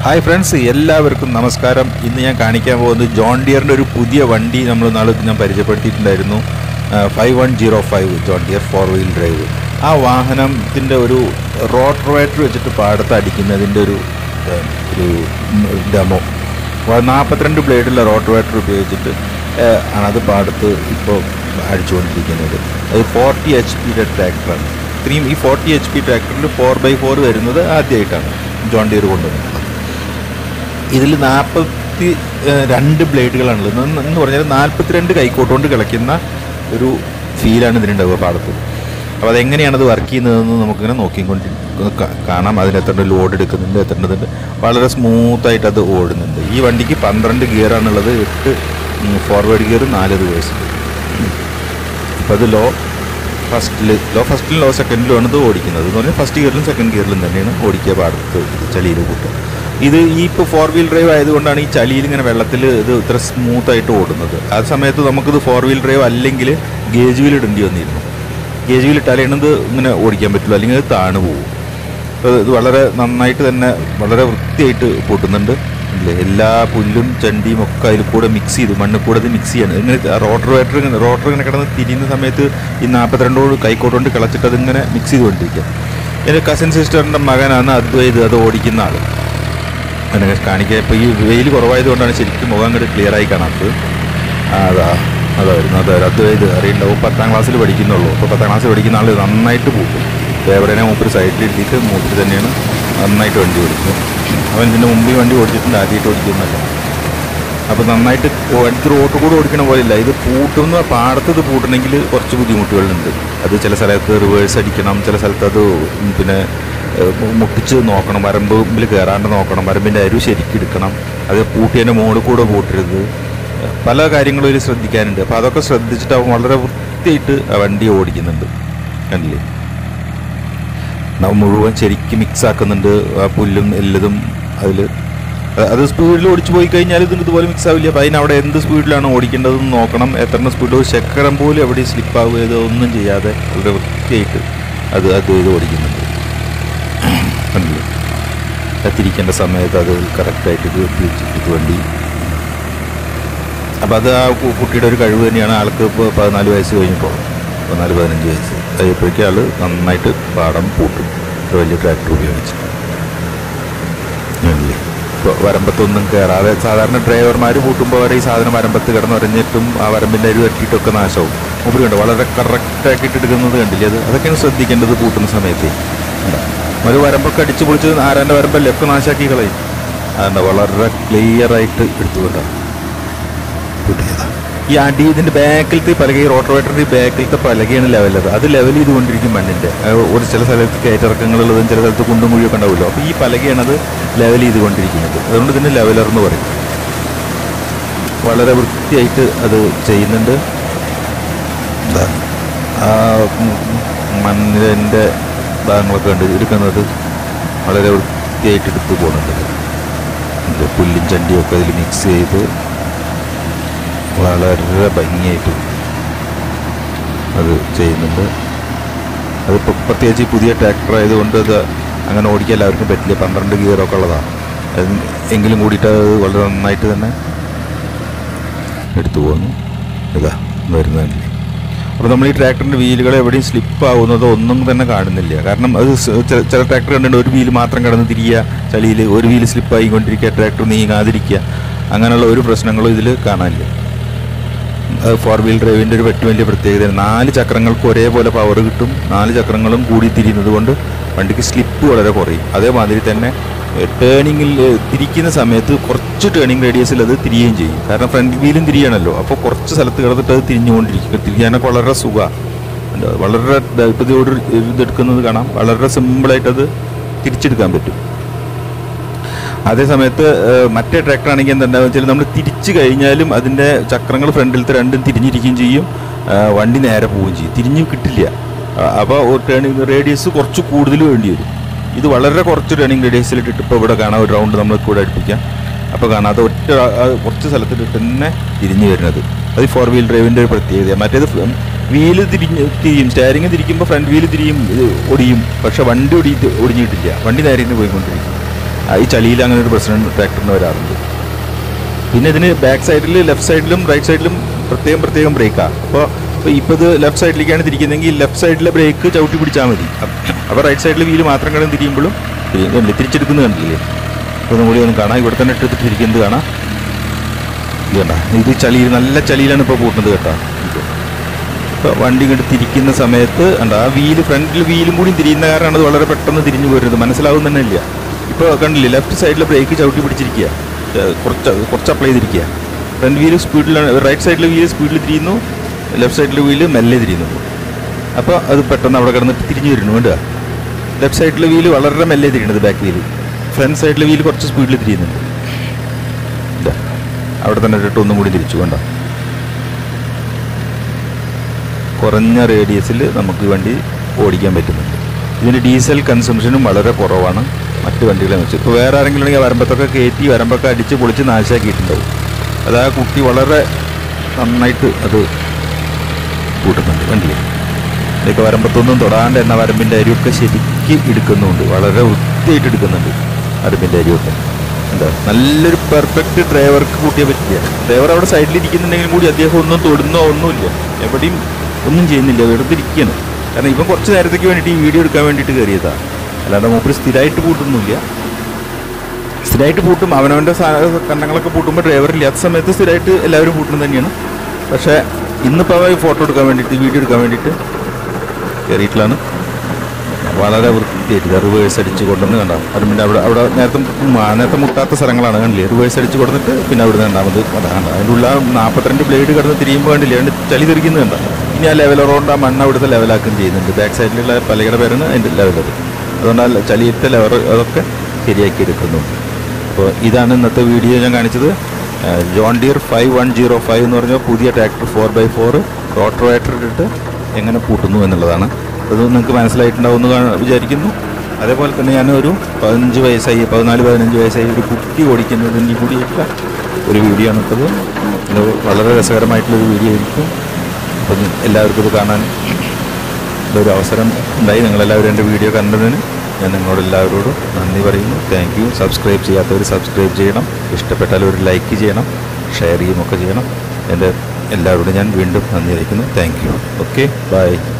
Hi friends എല്ലാവർക്കും നമസ്കാരം ഇന്ന് ഞാൻ കാണിക്കാൻ പോകുന്നത് ജോൺ ഡിയറിൻ്റെ ഒരു പുതിയ വണ്ടി നമ്മൾ നാളെ ഞാൻ പരിചയപ്പെടുത്തിയിട്ടുണ്ടായിരുന്നു five one zero five John Deere four wheel drive ആ വാഹനത്തിൻ്റെ ഒരു റോട്ടറേറ്റർ വെച്ചിട്ട് പാടത്ത് അടിക്കുന്നതിൻ്റെ ഒരു ആ, ഒരു ഡെമോ നാൽപ്പത്തിരണ്ട് ബ്ലേഡുള്ള റോട്ടറേറ്റർ ഉപയോഗിച്ചിട്ട് ആ, ആണത് പാടത്ത് ഇപ്പോൾ അടിച്ചുകൊണ്ടിരിക്കുന്നത് അത് ഫോർട്ടി എച്ച് പിയുടെ ട്രാക്ടറാണ് ഇത്രയും ഈ ഫോർട്ടി എച്ച് പി ട്രാക്ടറിൽ ഫോർ ബൈ ഫോർ വരുന്നത് ആദ്യമായിട്ടാണ് ജോൺ ഡിയർ കൊണ്ടുവന്നത് ഇതിൽ നാൽപ്പത്തി രണ്ട് ബ്ലേഡുകളാണുള്ളത് എന്ന് എന്ന് പറഞ്ഞാൽ നാൽപ്പത്തിരണ്ട് കൈക്കോട്ട് കൊണ്ട് കിളയ്ക്കുന്ന ഒരു ഫീലാണ് ഇതിനുണ്ടാവുക പാടത്ത് അപ്പോൾ അതെങ്ങനെയാണ് അത് വർക്ക് ചെയ്യുന്നതെന്ന് നമുക്കിങ്ങനെ നോക്കിക്കൊണ്ട് കാ- കാണാം അതിന് എത്ര ലോഡ് എടുക്കുന്നുണ്ട് എത്തേണ്ടതുണ്ട് വളരെ സ്മൂത്തായിട്ട് അത് ഓടുന്നുണ്ട് ഈ വണ്ടിക്ക് പന്ത്രണ്ട് ഗിയറാണുള്ളത് എട്ട് ഫോർവേഡ് ഗിയർ നാല് റിവേഴ്സ് അപ്പോൾ അത് ലോ ഫസ്റ്റിൽ ലോ ഫസ്റ്റിലും ലോ സെക്കൻഡിലും ആണ് ഇത് ഓടിക്കുന്നത് എന്ന് പറഞ്ഞാൽ ഫസ്റ്റ് ഗിയറിലും സെക്കൻഡ് ഗിയറിലും തന്നെയാണ് ഓടിക്കുക പാടത്ത് ചളിയിൽ കൂട്ടുക ഇത് ഈ ഇപ്പോൾ ഫോർ വീൽ ഡ്രൈവ് ആയതുകൊണ്ടാണ് ഈ ചളിയിൽ ഇങ്ങനെ വെള്ളത്തിൽ ഇത് ഇത്ര സ്മൂത്തായിട്ട് ഓടുന്നത് ആ സമയത്ത് നമുക്കിത് ഫോർ വീൽ ഡ്രൈവ് അല്ലെങ്കിൽ ഗേജ് വീൽ ഇടേണ്ടി വന്നിരുന്നു ഗേജ് വീൽ ഇട്ടാലാണ് ഇത് ഇങ്ങനെ ഓടിക്കാൻ പറ്റുള്ളൂ അല്ലെങ്കിൽ അത് താണു പോകും അപ്പോൾ ഇത് വളരെ നന്നായിട്ട് തന്നെ വളരെ വൃത്തിയായിട്ട് പൊട്ടുന്നുണ്ട് ഇല്ലേ എല്ലാ പുല്ലും ചണ്ടിയും ഒക്കെ അതിൽ കൂടെ മിക്സ് ചെയ്ത് മണ്ണിൽ കൂടെ ഇത് മിക്സ് ചെയ്യണം ഇങ്ങനെ റോട്ടർ വേറ്റർ ഇങ്ങനെ റോട്ടർ ഇങ്ങനെ കിടന്ന് തിരിയുന്ന സമയത്ത് ഈ നാൽപ്പത്തിരണ്ടോട് കൈക്കോട്ട് കൊണ്ട് കിളച്ചിട്ട് അതിങ്ങനെ മിക്സ് ചെയ്തുകൊണ്ടിരിക്കുക എൻ്റെ കസിൻ സിസ്റ്ററിൻ്റെ മകനാണ് അദ്വൈത് അത് ഓടിക്കുന്ന ആൾ അങ്ങനെ കാണിക്കുക ഇപ്പോൾ ഈ വെയിൽ കുറവായതുകൊണ്ടാണ് ശരിക്കും മുഖം അങ്ങോട്ട് ക്ലിയർ ആയി കാണാത്തത് ആ, അതാ അതായിരുന്നു അതായിരുന്നു അദ്വൈത് അറിയണ്ടാവും പത്താം ക്ലാസ്സിൽ പഠിക്കുന്നുള്ളൂ അപ്പോൾ പത്താം ക്ലാസ്സിൽ പഠിക്കുന്ന ആൾ നന്നായിട്ട് പോകും പേവറിനെ മൂപ്പര് സൈഡിലിട്ടിട്ട് മൂപ്പര് തന്നെയാണ് നന്നായിട്ട് വണ്ടി ഓടിക്കും അവൻ ഇതിൻ്റെ മുമ്പ് ഈ വണ്ടി ഓടിച്ചിട്ടുണ്ട് ആദ്യമായിട്ട് ഓടിക്കുന്നല്ല അപ്പോൾ നന്നായിട്ട് അടുത്ത് റോട്ട് കൂടെ ഓടിക്കണ പോലെയില്ല ഇത് പൂട്ടുന്ന പാടത്ത് ഇത് പൂട്ടണമെങ്കിൽ കുറച്ച് ബുദ്ധിമുട്ടുകളുണ്ട് അത് ചില സ്ഥലത്ത് റിവേഴ്സ് അടിക്കണം ചില സ്ഥലത്ത് അത് പിന്നെ ഏഹ്, മുട്ടിച്ച് നോക്കണം വരമ്പിൽ കയറാണ്ട് നോക്കണം വരമ്പിൻ്റെ അരു ശരിക്കും എടുക്കണം അത് പൂട്ടിയതിൻ്റെ മുകളിൽ കൂടെ പൂട്ടരുത് പല കാര്യങ്ങളും ഇതിൽ ശ്രദ്ധിക്കാനുണ്ട് അപ്പോൾ അതൊക്കെ ശ്രദ്ധിച്ചിട്ട് അവൻ വളരെ വൃത്തിയായിട്ട് ആ വണ്ടി ഓടിക്കുന്നുണ്ട് കണ്ടില്ലേ നമ്മ മുഴുവൻ ശരിക്കും മിക്സ് ആക്കുന്നുണ്ട് ആ പുല്ലും എല്ലതും അതിൽ അത് സ്പീഡിൽ ഓടിച്ചു പോയി കഴിഞ്ഞാൽ ഇതിന് ഇതുപോലെ മിക്സ് ആവില്ല അപ്പോൾ അതിനവിടെ എന്ത് സ്പീഡിലാണ് ഓടിക്കേണ്ടതെന്ന് നോക്കണം എത്ര സ്പീഡ് ഒരു ചക്രം പോലും എവിടെ സ്ലിപ്പ് ആവുകയോ ഒന്നും ചെയ്യാതെ വളരെ വൃത്തിയായിട്ട് അത് അത് ഇത് ഓടിക്കുന്നുണ്ട് കണ്ടില്ലേ അത് തിരിക്കേണ്ട സമയത്ത് അത് കറക്റ്റായിട്ട് തിരിച്ചിട്ട് വണ്ടി അപ്പോൾ അത് ആ കു- കുട്ടിയുടെ ഒരു കഴിവ് തന്നെയാണ് ആൾക്ക് ഇപ്പോൾ പതിനാല് വയസ്സ് കഴിഞ്ഞപ്പോൾ പതിനാല് പതിനഞ്ച് വയസ്സ് കഴിയുമ്പോഴേക്കും ആൾ നന്നായിട്ട് പാടം പൂട്ടും ഒരു വലിയ ട്രാക്ടർ ഉപയോഗിച്ച് ആണല്ലേ ഇപ്പോൾ വരമ്പത്തൊന്നും കയറാതെ സാധാരണ ഡ്രൈവർമാർ പൂട്ടുമ്പോൾ വരെ ഈ സാധനം വരമ്പത്ത് കിടന്നുറഞ്ഞിട്ടും ആ വരമ്പിൻ്റെ അരി തട്ടിയിട്ടൊക്കെ നാശവും മുമ്പ് കണ്ടു വളരെ കറക്റ്റാക്കിയിട്ട് എടുക്കുന്നത് കണ്ടില്ലേ അത് അതൊക്കെയാണ് ശ്രദ്ധിക്കേണ്ടത് പൂട്ടുന്ന സമയത്ത് കണ്ടോ? ഒരു വരമ്പൊക്കെ അടിച്ചു പൊളിച്ച് ആരാൻ്റെ വരമ്പല്ലേ ഒക്കെ നാശാക്കി കളയും അതുകൊണ്ട് വളരെ ക്ലിയർ ആയിട്ട് എടുത്തുകൊണ്ടാണ് കിട്ടിയതാ ഈ അടി ഇതിന്റെ ബാക്കിലത്തെ പലക ഈ റോട്ടോവേറ്ററിന്റെ ബാക്കിലത്തെ പലകയാണ് ലെവലത് അത് ലെവൽ ചെയ്തുകൊണ്ടിരിക്കും മണ്ണിന്റെ അത് ഒരു ചില സ്ഥലത്ത് കയറ്റിറക്കങ്ങളുള്ളതും ചില സ്ഥലത്ത് കുണ്ടും കുഴിയൊക്കെ ഉണ്ടാവുമല്ലോ അപ്പോൾ ഈ പലകയാണ് അത് ലെവൽ ചെയ്തുകൊണ്ടിരിക്കുന്നത് അതുകൊണ്ട് ഇതിന് ലെവലർ എന്ന് പറയും വളരെ വൃത്തിയായിട്ട് അത് ചെയ്യുന്നുണ്ട് എന്താ ആ മണ്ണിൻ്റെ ഭാഗങ്ങളൊക്കെ ഉണ്ട് എടുക്കുന്നത് വളരെ വൃത്തിയായിട്ട് എടുത്തു പോകുന്നുണ്ട് ഇത് പുല്ലും ചണ്ടിയും ഒക്കെ അതിൽ മിക്സ് ചെയ്ത് വളരെ ഭംഗിയായിട്ട് അത് ചെയ്യുന്നുണ്ട് അതിപ്പോൾ പ്രത്യേകിച്ച് ഈ പുതിയ ട്രാക്ടർ ആയതുകൊണ്ട് അത് അങ്ങനെ ഓടിക്കാൻ എല്ലാവർക്കും പറ്റില്ല പന്ത്രണ്ട് ഗിയറൊക്കെ ഉള്ളതാണ് അത് എങ്കിലും കൂടിയിട്ട് അത് വളരെ നന്നായിട്ട് തന്നെ എടുത്തു പോകുന്നു ഇതാ വരുന്നതല്ലേ അപ്പോൾ നമ്മൾ ഈ ട്രാക്ടറിൻ്റെ വീലുകൾ എവിടെയും സ്ലിപ്പ് ആവുന്നതോ ഒന്നും തന്നെ കാണുന്നില്ല കാരണം അത് സ് ചെ- ചില ട്രാക്ടർ കണ്ടിട്ടുണ്ട് ഒരു വീല് മാത്രം കിടന്ന് തിരിയുക ചളിയിൽ ഒരു വീല് സ്ലിപ്പ് ആയിക്കൊണ്ടിരിക്കുക ട്രാക്ടർ നീങ്ങാതിരിക്കുക അങ്ങനെയുള്ള ഒരു പ്രശ്നങ്ങളും ഇതിൽ കാണാനില്ല അത് ഫോർ വീൽ ഡ്രൈവിൻ്റെ ഒരു ഏറ്റവും വലിയ പ്രത്യേകതയാണ് നാല് ചക്രങ്ങൾക്ക് ഒരേപോലെ പവർ കിട്ടും നാല് ചക്രങ്ങളും കൂടി തിരിയുന്നത് കൊണ്ട് വണ്ടിക്ക് സ്ലിപ്പ് വളരെ കുറയും അതേമാതിരി തന്നെ ടേണിങ്ങിൽ തിരിക്കുന്ന സമയത്ത് കുറച്ച് ടേണിങ് റേഡിയസിൽ അത് തിരിയുകയും ചെയ്യും കാരണം ഫ്രണ്ട് വീലും തിരിയണമല്ലോ അപ്പോൾ കുറച്ച് സ്ഥലത്ത് കിടന്നിട്ട് അത് തിരിഞ്ഞുകൊണ്ടിരിക്കും തിരിയാനൊക്കെ വളരെ സുഖമാണ് വളരെ ഇപ്പോൾ ഇതോട് ഇതെടുക്കുന്നത് കാണാം വളരെ സിമ്പിളായിട്ട് അത് തിരിച്ചെടുക്കാൻ പറ്റും അതേ സമയത്ത് ഏഹ്, മറ്റേ ട്രാക്ടർ ആണെങ്കിൽ എന്താണെന്ന് വെച്ചാൽ നമ്മൾ തിരിച്ചു കഴിഞ്ഞാലും അതിൻ്റെ ചക്രങ്ങൾ ഫ്രണ്ടിലത്തെ രണ്ടും തിരിഞ്ഞിരിക്കുകയും ചെയ്യും ഏഹ്, വണ്ടി നേരെ പോവുകയും ചെയ്യും തിരിഞ്ഞു കിട്ടില്ല അപ്പോൾ ടേണിങ് റേഡിയസ് കുറച്ച് കൂടുതൽ വേണ്ടി വരും ഇത് വളരെ കുറച്ച് ടേണിങ് റേഡിയസിലിട്ടിട്ട് ഇപ്പോൾ ഇവിടെ കാണാം ഒരു റൗണ്ട് നമ്മൾ കൂടെ അടുപ്പിക്കാം അപ്പോൾ കാണാം അത് ഒറ്റ ആ, കുറച്ച് സ്ഥലത്തിട്ട് തന്നെ തിരിഞ്ഞു വരുന്നത് അത് ഈ ഫോർ വീൽ ഡ്രൈവിൻ്റെ ഒരു പ്രത്യേകത മറ്റേത് വീല് തിരിഞ്ഞ് തിരിയും സ്റ്റാരിങ് തിരിക്കുമ്പോൾ ഫ്രണ്ട് വീല് തിരിയും ഇത് ഒടിയും പക്ഷെ വണ്ടി ഒടി ഒടിഞ്ഞിട്ടില്ല വണ്ടി നേരെ തന്നെ പോയിക്കൊണ്ടിരിക്കും ആ, ഈ ചളിയിൽ അങ്ങനെ ഒരു പ്രശ്നം ട്രാക്ടറിന് വരാറുണ്ട് പിന്നെ ഇതിന് ബാക്ക് സൈഡിൽ ലെഫ്റ്റ് സൈഡിലും റൈറ്റ് സൈഡിലും പ്രത്യേകം പ്രത്യേകം ബ്രേക്കാണ് അപ്പോൾ ഇപ്പോൾ ഇപ്പോൾ ഇത് ലെഫ്റ്റ് സൈഡിലേക്കാണ് തിരിക്കുന്നതെങ്കിൽ ലെഫ്റ്റ് സൈഡിലെ ബ്രേക്ക് ചവിട്ടി പിടിച്ചാൽ മതി അപ്പോൾ റൈറ്റ് സൈഡിൽ വീല് മാത്രം കിടന്ന് തിരിയുമ്പോഴും തിരി- തിരിച്ചെടുക്കുന്നത് കണ്ടില്ലേ അപ്പോൾ ഒന്നും കൂടി ഒന്ന് കാണാം ഇവിടെ തന്നെ ഇട്ടിട്ട് തിരിക്കുന്നത് കാണാം ഇത് കണ്ട ഇത് ചളിയിൽ നല്ല ചളിയിലാണ് ഇപ്പോൾ പൂട്ടുന്നത് കേട്ടോ ഇപ്പോൾ വണ്ടി ഇങ്ങോട്ട് തിരിക്കുന്ന സമയത്ത് കണ്ട ആ വീല് ഫ്രണ്ടിൽ വീലും കൂടി തിരിയുന്ന കാരണമാണ് അത് വളരെ പെട്ടെന്ന് തിരിഞ്ഞു പോരുന്നത് മനസ്സിലാവും തന്നെ ഇല്ല ഇപ്പോൾ കണ്ടില്ലേ ലെഫ്റ്റ് സൈഡിലെ ബ്രേക്ക് ചവിട്ടി പിടിച്ചിരിക്കുക ഏഹ് കുറച്ച് കുറച്ച് അപ്ലൈ ചെയ്തിരിക്കുക ഫ്രണ്ട് വീല് സ്പീഡിലാണ് റൈറ്റ് സൈഡിലെ വീല് സ്പീഡിൽ തിരിയുന്നു ലെഫ്റ്റ് സൈഡിലെ വീല് മെല്ലെ തിരിയുന്നു അപ്പോൾ അത് പെട്ടെന്ന് അവിടെ കിടന്നിട്ട് തിരിഞ്ഞു വരുന്നു വേണ്ട ലെഫ്റ്റ് സൈഡിലെ വീല് വളരെ മെല്ലെ തിരിയണത് ബാക്ക് വീല് ഫ്രണ്ട് സൈഡിലെ വീല് കുറച്ച് സ്പീഡിൽ തിരിയുന്നുണ്ട് ഇല്ല അവിടെ തന്നെ ഇട്ടിട്ട് ഒന്നും കൂടി തിരിച്ചു വേണ്ട കുറഞ്ഞ റേഡിയസിൽ നമുക്ക് ഈ വണ്ടി ഓടിക്കാൻ പറ്റുന്നുണ്ട് ഇതിന് ഡീസൽ കൺസംഷനും വളരെ കുറവാണ് മറ്റ് വണ്ടികളെ വെച്ച് ഇപ്പോൾ വേറെ ആരെങ്കിലും ഉണ്ടെങ്കിൽ വരമ്പത്തൊക്കെ കയറ്റി വരമ്പൊക്കെ അടിച്ച് പൊളിച്ച് നാശാക്കിയിട്ടുണ്ടാവും അത് ആ കുട്ടി വളരെ നന്നായിട്ട് അത് കൂട്ടുന്നുണ്ട് വണ്ടിയിൽ ഇതൊക്കെ വരമ്പത്തൊന്നും തൊടാണ്ട് എണ്ണ വരമ്പിൻ്റെ അരിയൊക്കെ ശരിക്ക് എടുക്കുന്നുണ്ട് വളരെ വൃത്തിയായിട്ട് എടുക്കുന്നുണ്ട് വരമ്പിൻ്റെ അരിയൊക്കെ എന്താ നല്ലൊരു പെർഫെക്റ്റ് ഡ്രൈവർക്ക് കൂട്ടിയേ പറ്റില്ല ഡ്രൈവർ അവിടെ സൈഡിൽ ഇരിക്കുന്നുണ്ടെങ്കിലും കൂടി അദ്ദേഹം ഒന്നും തൊടുന്നോ ഒന്നുമില്ല എവിടെയും ഒന്നും ചെയ്യുന്നില്ല വെറുതെ ഇരിക്കുകയാണ് കാരണം ഇവൻ കുറച്ച് നേരത്തേക്ക് വേണ്ടിയിട്ട് ഈ വീഡിയോ എടുക്കാൻ വേണ്ടിയിട്ട് കയറിയതാണ് അല്ലാതെ മൂപ്പര് സ്ഥിരമായിട്ട് പൂട്ടുന്നില്ല സ്ഥിരമായിട്ട് പൂട്ടും അവനവൻ്റെ കണ്ണങ്ങളൊക്കെ പൂട്ടുമ്പോൾ ഡ്രൈവർ ഇല്ലാത്ത സമയത്ത് സ്ഥിരമായിട്ട് എല്ലാവരും പൂട്ടുന്നത് തന്നെയാണ് പക്ഷേ ഇന്നിപ്പോൾ അവ ഫോട്ടോ എടുക്കാൻ വേണ്ടിയിട്ട് വീഡിയോ എടുക്കാൻ വേണ്ടിയിട്ട് കയറിയിട്ടില്ലാണ് വളരെ വൃത്തിയായിട്ട് റിവേഴ്സ് അടിച്ച് കൊണ്ടുവന്ന് കണ്ടാം അതിൻ്റെ അവിടെ അവിടെ നേരത്തെ മ- നേരത്തെ മുട്ടാത്ത സ്ഥലങ്ങളാണ് കണ്ടില്ലേ റിവേഴ്സ് അടിച്ച് കൊടുത്തിട്ട് പിന്നെ അവിടെ നിന്ന് രണ്ടാമത് അതാണ് അതിൻ്റെ ഉള്ള ആ നാൽപ്പത്തിരണ്ട് ബ്ലേഡ് കിടന്ന് തിരിയുമ്പോൾ കണ്ടില്ലേ അതിൻ്റെ ചളി തെറിക്കുന്നത് കണ്ട ഇനി ആ ലെവൽ റോണ്ട് ആ മണ്ണ് അവിടുത്തെ ലെവലാക്കുകയും ചെയ്യുന്നുണ്ട് ബാക്ക് സൈഡിലുള്ള പലകയുടെ പേരാണ് അതിൻ്റെ ലെവലത് അതുകൊണ്ട് ആ ചളിയത്തെ ലെവർ അതൊക്കെ ശരിയാക്കി എടുക്കുന്നുണ്ട് അപ്പോൾ ഇതാണ് ഇന്നത്തെ വീഡിയോ ഞാൻ കാണിച്ചത് John Deere five one zero five എന്ന് പറഞ്ഞ പുതിയ tractor four by four rotavator ഇട്ടിട്ട് എങ്ങനെ പൂട്ടുന്നു എന്നുള്ളതാണ് അത് നിങ്ങൾക്ക് മനസ്സിലായിട്ടുണ്ടാവും എന്ന് കാണ- വിചാരിക്കുന്നു അതേപോലെ തന്നെ ഞാൻ ഒരു പതിനഞ്ച് വയസ്സായി പതിനാല് പതിനഞ്ച് വയസ്സായി ഒരു കുട്ടി ഓടിക്കുന്നതിന് കൂടിയിട്ടുള്ള ഒരു വീഡിയോ ആണ് ഇട്ടത് ഇത് വളരെ രസകരമായിട്ടുള്ളൊരു വീഡിയോ ആയിരിക്കും അപ്പം എല്ലാവർക്കും ഇത് കാണാൻ ഒരു അവസരം ഉണ്ടായി നിങ്ങളെല്ലാവരും എൻ്റെ വീഡിയോ കണ്ടതിന് ഞാൻ നിങ്ങളോട് എല്ലാവരോടും നന്ദി പറയുന്നു താങ്ക് യു സബ്സ്ക്രൈബ് ചെയ്യാത്തവർ സബ്സ്ക്രൈബ് ചെയ്യണം ഇഷ്ടപ്പെട്ടാൽ ഒരു ലൈക്ക് ചെയ്യണം ഷെയർ ചെയ്യുകയും ഒക്കെ ചെയ്യണം എൻ്റെ എല്ലാവരോടും ഞാൻ വീണ്ടും നന്ദി അറിയിക്കുന്നു താങ്ക് യു ഓക്കെ ബൈ